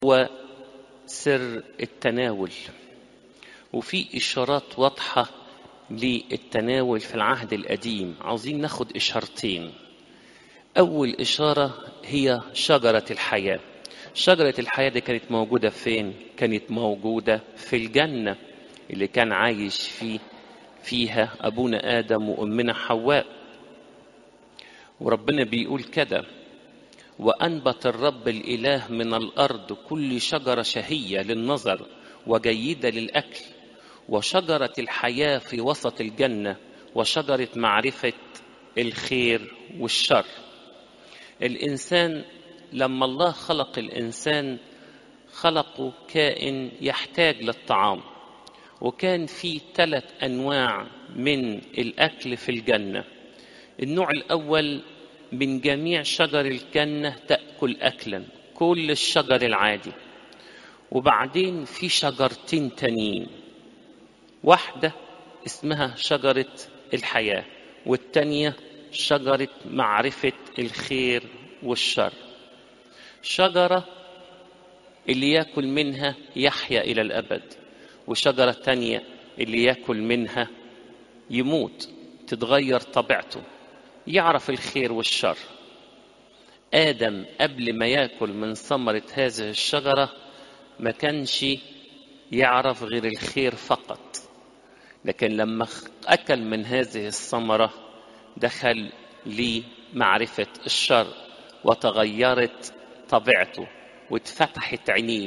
هو سر التناول وفي إشارات واضحة للتناول في العهد القديم عاوزين ناخد إشارتين أول إشارة هي شجرة الحياة شجرة الحياة دي كانت موجودة فين؟ كانت موجودة في الجنة اللي كان عايش فيه فيها أبونا آدم وأمنا حواء وربنا بيقول كده وأنبت الرب الإله من الأرض كل شجرة شهية للنظر وجيدة للأكل وشجرة الحياة في وسط الجنة وشجرة معرفة الخير والشر الإنسان لما الله خلق الإنسان خلقه كائن يحتاج للطعام وكان في ثلاث أنواع من الأكل في الجنة النوع الأول من جميع شجر الجنة تأكل أكلا كل الشجر العادي وبعدين في شجرتين تانيين واحدة اسمها شجرة الحياة والتانية شجرة معرفة الخير والشر شجرة اللي ياكل منها يحيا إلى الأبد وشجرة تانية اللي ياكل منها يموت تتغير طبيعته يعرف الخير والشر آدم قبل ما ياكل من ثمرة هذه الشجرة ما كانش يعرف غير الخير فقط لكن لما أكل من هذه الثمرة دخل لمعرفة الشر وتغيرت طبيعته واتفتحت عينيه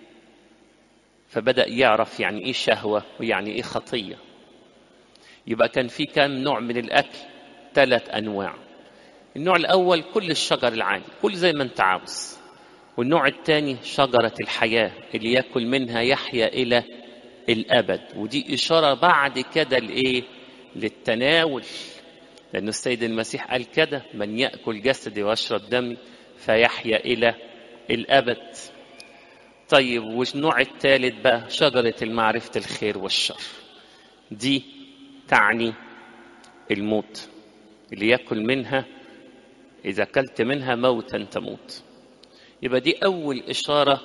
فبدأ يعرف يعني إيه شهوة ويعني إيه خطية يبقى كان في كم نوع من الأكل ثلاث أنواع النوع الأول كل الشجر العادي كل زي ما أنت عاوز والنوع الثاني شجرة الحياة اللي يأكل منها يحيا إلى الأبد ودي إشارة بعد كده لإيه للتناول لأن السيد المسيح قال كده من يأكل جسدي ويشرب دمي فيحيا إلى الأبد طيب والنوع الثالث بقى شجرة المعرفة الخير والشر دي تعني الموت اللي يأكل منها إذا أكلت منها موتا تموت يبقى دي أول إشارة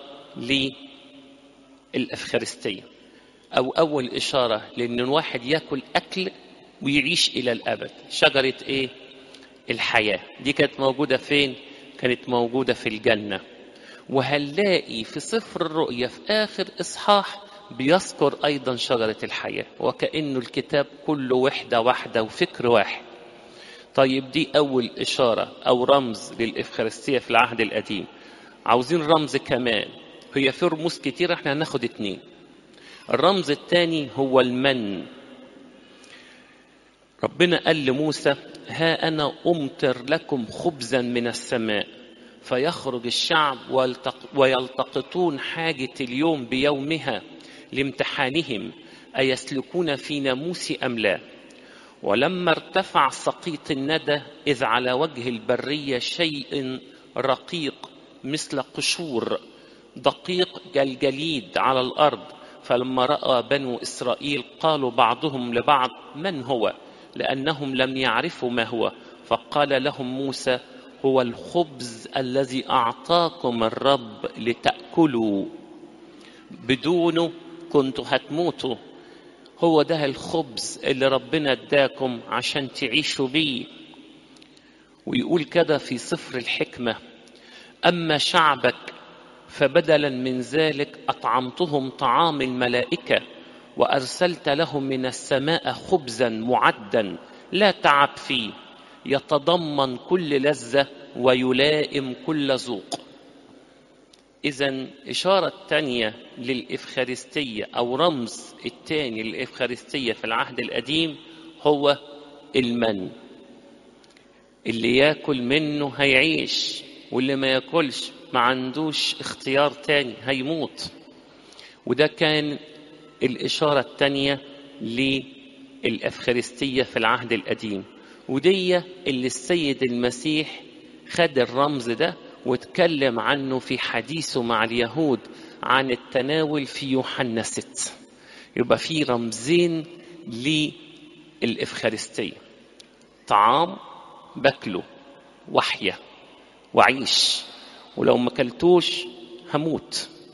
للأفخارستية أو أول إشارة لأن الواحد يأكل أكل ويعيش إلى الأبد شجرة إيه؟ الحياة دي كانت موجودة فين؟ كانت موجودة في الجنة وهنلاقي في سفر الرؤيا في آخر إصحاح بيذكر أيضا شجرة الحياة وكأنه الكتاب كله وحدة واحدة وفكر واحد طيب دي أول إشارة أو رمز للإفخارستية في العهد القديم عاوزين رمز كمان هي في رموز كتير احنا هناخد اتنين الرمز الثاني هو المن ربنا قال لموسى ها أنا أمطر لكم خبزا من السماء فيخرج الشعب ويلتقطون حاجة اليوم بيومها لامتحانهم أيسلكون في ناموس أم لا ولما ارتفع سقيط الندى إذ على وجه البرية شيء رقيق مثل قشور دقيق كالجليد على الأرض فلما رأى بنو إسرائيل قالوا بعضهم لبعض من هو لأنهم لم يعرفوا ما هو فقال لهم موسى هو الخبز الذي أعطاكم الرب لتأكلوا بدونه كنتوا هتموتوا هو ده الخبز اللي ربنا اداكم عشان تعيشوا بيه ويقول كده في سفر الحكمة أما شعبك فبدلا من ذلك أطعمتهم طعام الملائكة وأرسلت لهم من السماء خبزا معدا لا تعب فيه يتضمن كل لذة ويلائم كل ذوق إذا إشارة تانية للإفخارستية أو رمز التاني للإفخارستية في العهد القديم هو المن اللي ياكل منه هيعيش واللي ما ياكلش ما عندوش اختيار تاني هيموت وده كان الإشارة التانية للأفخارستية في العهد القديم ودي اللي السيد المسيح خد الرمز ده واتكلم عنه في حديثه مع اليهود عن التناول في يوحنا 6 يبقى في رمزين للإفخارستية طعام باكله وحية وعيش ولو ما كلتوش هموت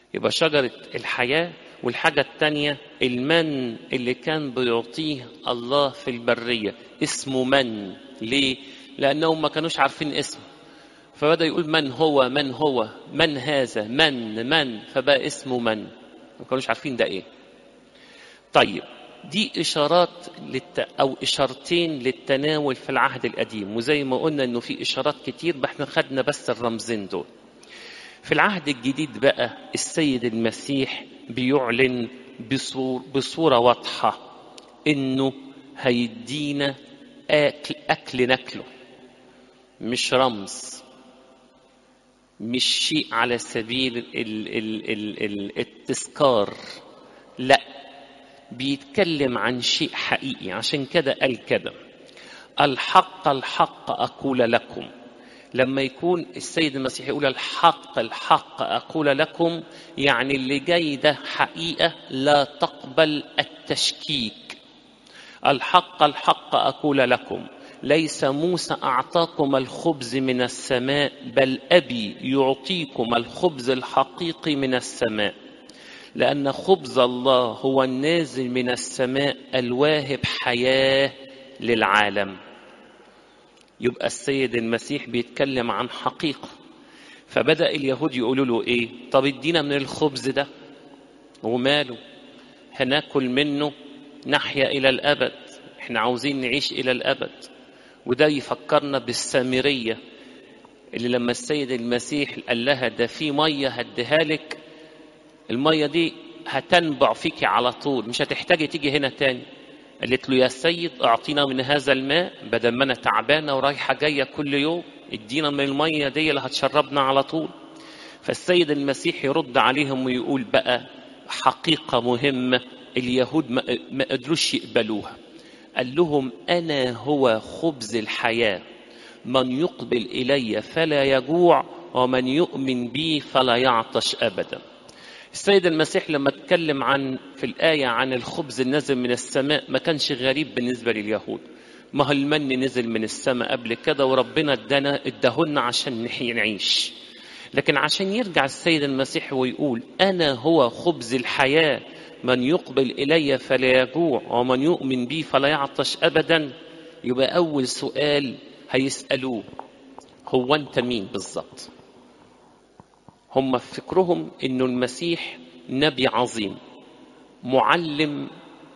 يبقى شجرة الحياة والحاجة التانية المن اللي كان بيعطيه الله في البرية اسمه من ليه؟ لأنهم ما كانوش عارفين اسمه فبدأ يقول من هو من هو من هذا من من فبقى اسمه من ما كانوش عارفين ده ايه طيب دي إشارات للت... أو إشارتين للتناول في العهد القديم وزي ما قلنا إنه في إشارات كتير احنا خدنا بس الرمزين دول في العهد الجديد بقى السيد المسيح بيعلن بصور بصورة واضحة إنه هيدينا أكل أكل ناكله مش رمز مش شيء على سبيل ال ال ال ال التذكار لا بيتكلم عن شيء حقيقي عشان كده قال كده الحق الحق أقول لكم لما يكون السيد المسيح يقول الحق الحق أقول لكم يعني اللي جاي ده حقيقة لا تقبل التشكيك الحق الحق أقول لكم ليس موسى أعطاكم الخبز من السماء بل أبي يعطيكم الخبز الحقيقي من السماء لأن خبز الله هو النازل من السماء الواهب حياة للعالم يبقى السيد المسيح بيتكلم عن حقيقة فبدأ اليهود يقولوا له إيه طب ادينا من الخبز ده وماله هناكل منه نحيا إلى الأبد احنا عاوزين نعيش إلى الأبد وده يفكرنا بالسامرية اللي لما السيد المسيح قال لها ده في مية هديها لك المية دي هتنبع فيك على طول مش هتحتاجي تيجي هنا تاني قالت له يا سيد اعطينا من هذا الماء بدل ما انا تعبانه ورايحه جايه كل يوم ادينا من الميه دي اللي هتشربنا على طول فالسيد المسيح يرد عليهم ويقول بقى حقيقه مهمه اليهود ما قدروش يقبلوها قال لهم انا هو خبز الحياه من يقبل الي فلا يجوع ومن يؤمن بي فلا يعطش ابدا السيد المسيح لما اتكلم عن في الآية عن الخبز النازل من السماء ما كانش غريب بالنسبة لليهود ما هو المن نزل من السماء قبل كده وربنا ادانا اداهن عشان نعيش لكن عشان يرجع السيد المسيح ويقول أنا هو خبز الحياة من يقبل إلي فلا يجوع ومن يؤمن بي فلا يعطش أبدا يبقى أول سؤال هيسألوه هو أنت مين بالظبط هم في فكرهم انه المسيح نبي عظيم معلم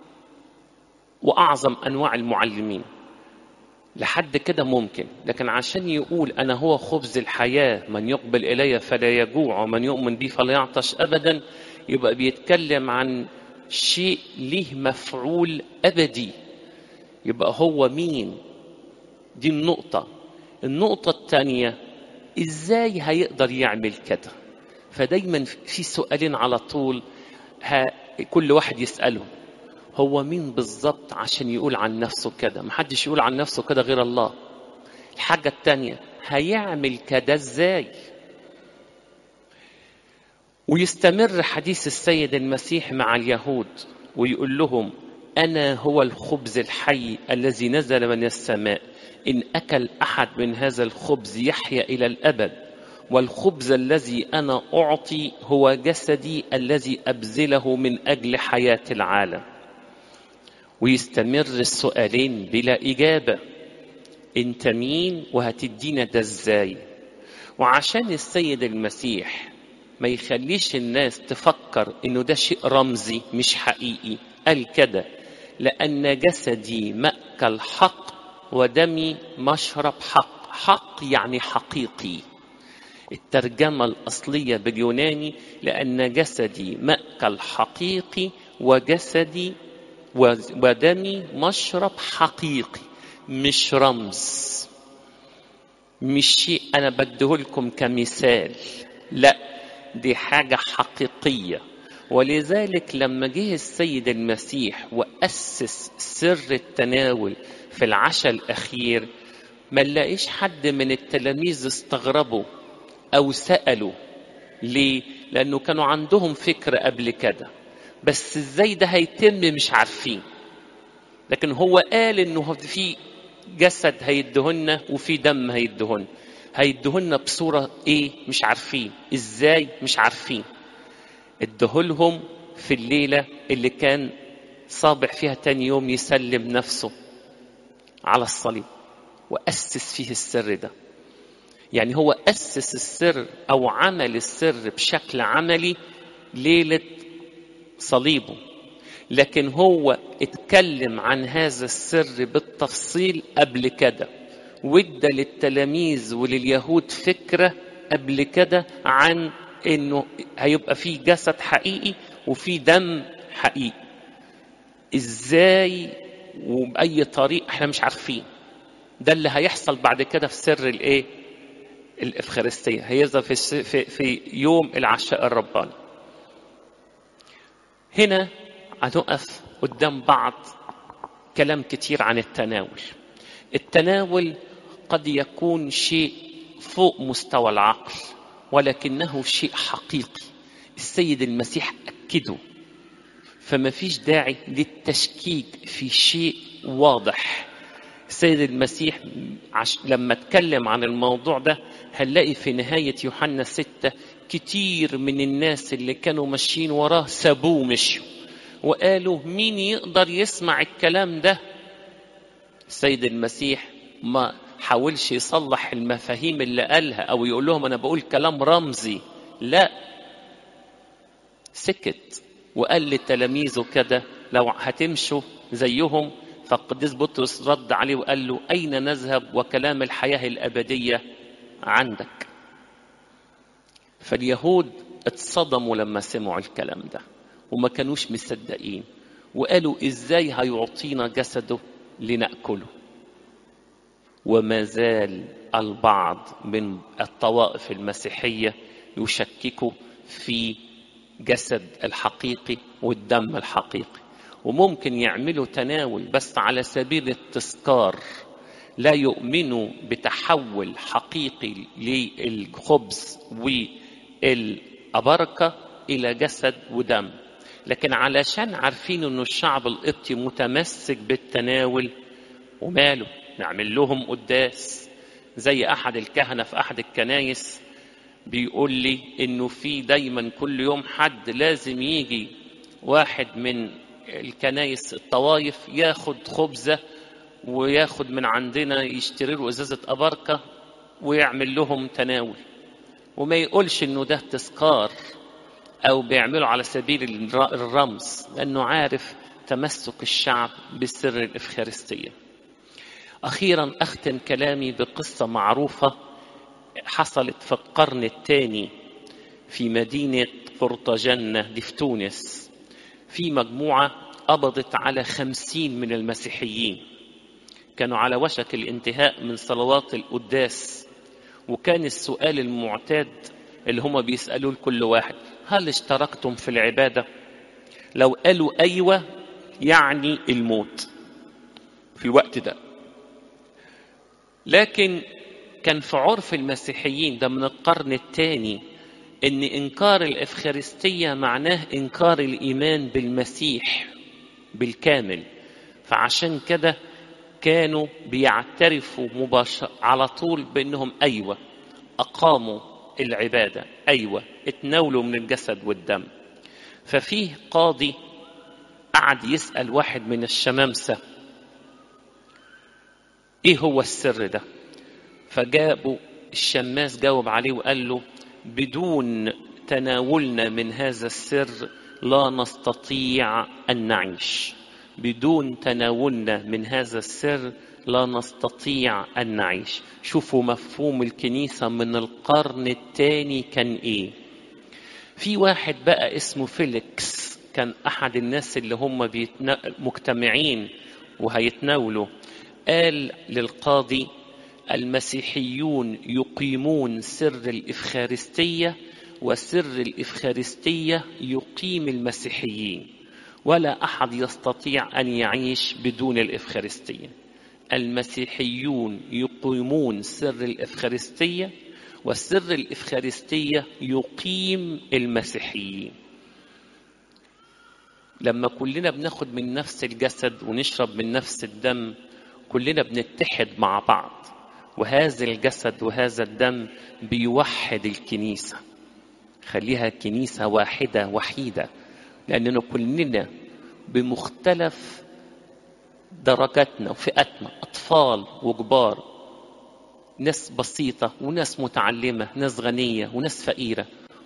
واعظم انواع المعلمين لحد كده ممكن لكن عشان يقول انا هو خبز الحياه من يقبل الي فلا يجوع ومن يؤمن بي فلا يعطش ابدا يبقى بيتكلم عن شيء ليه مفعول ابدي يبقى هو مين دي النقطه النقطه الثانيه ازاي هيقدر يعمل كده فدايما في سؤالين على طول ها كل واحد يسأله هو مين بالظبط عشان يقول عن نفسه كده محدش يقول عن نفسه كده غير الله الحاجة التانية هيعمل كده ازاي ويستمر حديث السيد المسيح مع اليهود ويقول لهم أنا هو الخبز الحي الذي نزل من السماء إن أكل أحد من هذا الخبز يحيا إلى الأبد والخبز الذي أنا أعطي هو جسدي الذي أبذله من أجل حياة العالم ويستمر السؤالين بلا إجابة أنت مين وهتدينا ده إزاي وعشان السيد المسيح ما يخليش الناس تفكر إنه ده شيء رمزي مش حقيقي قال كده لأن جسدي مأكل حق ودمي مشرب حق حق يعني حقيقي الترجمة الأصلية باليوناني لأن جسدي مأكل حقيقي وجسدي ودمي مشرب حقيقي مش رمز مش شيء أنا بديهولكم كمثال لا دي حاجة حقيقية ولذلك لما جه السيد المسيح وأسس سر التناول في العشاء الأخير ما نلاقيش حد من التلاميذ استغربوا أو سألوا ليه؟ لأنه كانوا عندهم فكرة قبل كده بس إزاي ده هيتم مش عارفين لكن هو قال إنه في جسد هيدهن وفي دم هيدهن هيدهن بصورة إيه مش عارفين إزاي مش عارفين ادهولهم في الليلة اللي كان صابح فيها تاني يوم يسلم نفسه على الصليب وأسس فيه السر ده يعني هو أسس السر أو عمل السر بشكل عملي ليلة صليبه لكن هو اتكلم عن هذا السر بالتفصيل قبل كده وادى للتلاميذ ولليهود فكرة قبل كده عن انه هيبقى فيه جسد حقيقي وفيه دم حقيقي ازاي وبأي طريق احنا مش عارفين ده اللي هيحصل بعد كده في سر الايه الافخارستيه هيظهر في, في في يوم العشاء الرباني هنا هنقف قدام بعض كلام كتير عن التناول التناول قد يكون شيء فوق مستوى العقل ولكنه شيء حقيقي السيد المسيح أكده فما فيش داعي للتشكيك في شيء واضح السيد المسيح عش... لما اتكلم عن الموضوع ده هنلاقي في نهاية يوحنا ستة كتير من الناس اللي كانوا ماشيين وراه سابوه مشوا وقالوا مين يقدر يسمع الكلام ده السيد المسيح ما حاولش يصلح المفاهيم اللي قالها او يقول لهم انا بقول كلام رمزي لا سكت وقال لتلاميذه كده لو هتمشوا زيهم فالقديس بطرس رد عليه وقال له اين نذهب وكلام الحياه الابديه عندك فاليهود اتصدموا لما سمعوا الكلام ده وما كانوش مصدقين وقالوا ازاي هيعطينا جسده لناكله وما زال البعض من الطوائف المسيحيه يشككوا في جسد الحقيقي والدم الحقيقي وممكن يعملوا تناول بس على سبيل التذكار لا يؤمنوا بتحول حقيقي للخبز والأبركة إلى جسد ودم لكن علشان عارفين انه الشعب القبطي متمسك بالتناول وماله نعمل لهم قداس زي احد الكهنه في احد الكنايس بيقول لي انه في دايما كل يوم حد لازم يجي واحد من الكنايس الطوايف ياخد خبزه وياخد من عندنا يشتري له ازازه ابركه ويعمل لهم تناول وما يقولش انه ده تذكار او بيعمله على سبيل الرمز لانه عارف تمسك الشعب بسر الافخارستيه اخيرا اختم كلامي بقصه معروفه حصلت في القرن الثاني في مدينه قرطاجنه دي في تونس في مجموعه قبضت على خمسين من المسيحيين كانوا على وشك الانتهاء من صلوات القداس وكان السؤال المعتاد اللي هم بيسألوه لكل واحد هل اشتركتم في العبادة لو قالوا أيوة يعني الموت في الوقت ده لكن كان في عرف المسيحيين ده من القرن الثاني ان انكار الافخارستيه معناه انكار الايمان بالمسيح بالكامل فعشان كده كانوا بيعترفوا مباشر على طول بانهم ايوه اقاموا العباده ايوه اتناولوا من الجسد والدم ففيه قاضي قعد يسال واحد من الشمامسه ايه هو السر ده فجابوا الشماس جاوب عليه وقال له بدون تناولنا من هذا السر لا نستطيع ان نعيش بدون تناولنا من هذا السر لا نستطيع ان نعيش شوفوا مفهوم الكنيسه من القرن الثاني كان ايه في واحد بقى اسمه فيليكس كان احد الناس اللي هم بيتنا... مجتمعين وهيتناولوا قال للقاضي المسيحيون يقيمون سر الإفخارستية وسر الإفخارستية يقيم المسيحيين ولا أحد يستطيع أن يعيش بدون الإفخارستية المسيحيون يقيمون سر الإفخارستية وسر الإفخارستية يقيم المسيحيين لما كلنا بناخد من نفس الجسد ونشرب من نفس الدم كلنا بنتحد مع بعض وهذا الجسد وهذا الدم بيوحد الكنيسة خليها كنيسة واحدة وحيدة لأننا كلنا بمختلف درجاتنا وفئاتنا أطفال وكبار ناس بسيطة وناس متعلمة ناس غنية وناس فقيرة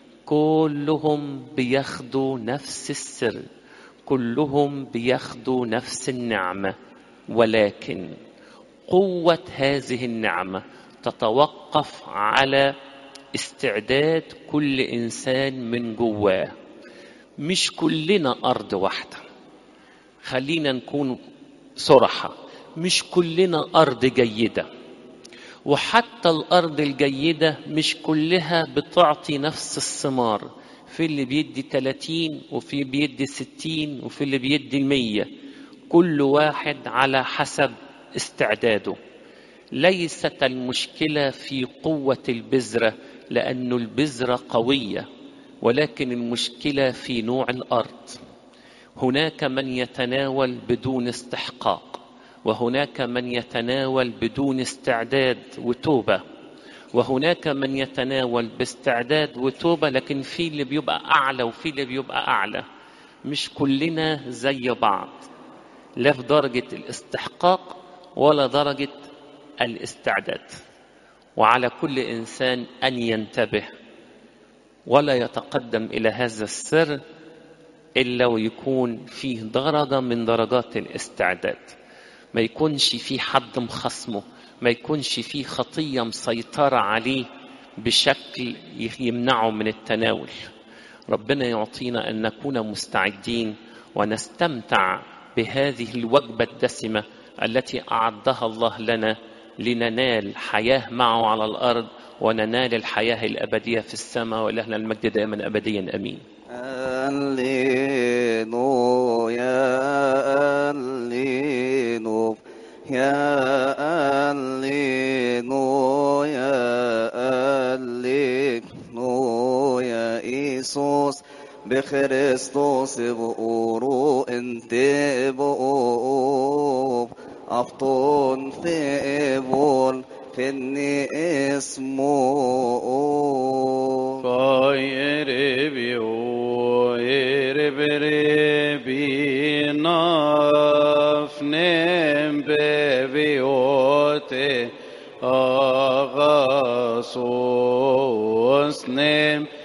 كلهم بياخدوا نفس السر كلهم بياخدوا نفس النعمة ولكن قوة هذه النعمة تتوقف على استعداد كل إنسان من جواه مش كلنا أرض واحدة خلينا نكون صرحة مش كلنا أرض جيدة وحتى الأرض الجيدة مش كلها بتعطي نفس الثمار في اللي بيدي 30 وفي بيدي 60 وفي اللي بيدي 100 كل واحد على حسب استعداده ليست المشكلة في قوة البذرة لأن البذرة قوية ولكن المشكلة في نوع الأرض هناك من يتناول بدون استحقاق وهناك من يتناول بدون استعداد وتوبة وهناك من يتناول باستعداد وتوبة لكن في اللي بيبقى أعلى وفي اللي بيبقى أعلى مش كلنا زي بعض لا في درجة الاستحقاق ولا درجة الاستعداد وعلى كل إنسان أن ينتبه ولا يتقدم إلى هذا السر إلا ويكون فيه درجة من درجات الاستعداد ما يكونش فيه حد مخصمه ما يكونش فيه خطية مسيطرة عليه بشكل يمنعه من التناول ربنا يعطينا أن نكون مستعدين ونستمتع بهذه الوجبة الدسمة التي أعدها الله لنا لننال حياة معه على الأرض وننال الحياة الأبدية في السماء ولهنا المجد دائما أبديا أمين اللينو يا اللينو يا اللينو يا اللينو يا إيسوس بخريستوس بقورو انت بقوب أفطون في إبول فيني اسمه Koi rebi o erebe rebi nafnem bebi ote agasos nem